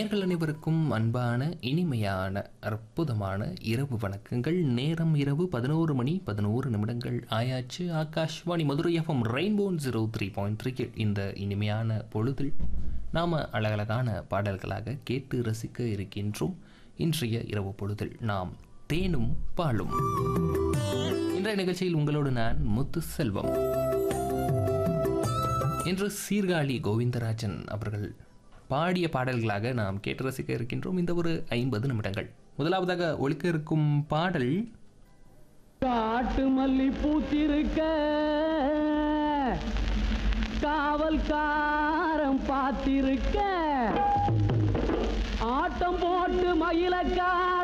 நேர்கள் அனைவருக்கும் அன்பான இனிமையான அற்புதமான இரவு வணக்கங்கள் நேரம் இரவு பதினோரு மணி பதினோரு நிமிடங்கள் ஆயாச்சு ஆகாஷ்வாணி மதுரை எஃப்எம் ரெயின்போன் ஜீரோ த்ரீ பாயிண்ட் த்ரீ இந்த இனிமையான பொழுதில் நாம் அழகழகான பாடல்களாக கேட்டு ரசிக்க இருக்கின்றோம் இன்றைய இரவு பொழுதில் நாம் தேனும் பாலும் இன்றைய நிகழ்ச்சியில் உங்களோடு நான் முத்து செல்வம் இன்று சீர்காழி கோவிந்தராஜன் அவர்கள் பாடிய பாடல்களாக நாம் கேட்டு ரசிக்க இருக்கின்றோம் இந்த ஒரு ஐம்பது நிமிடங்கள் முதலாவதாக ஒழிக்க இருக்கும் பாடல் காட்டு மல்லி பூத்திருக்க காவல்காரன் பார்த்திருக்க ஆட்டம் போட்டு மயிலக்கார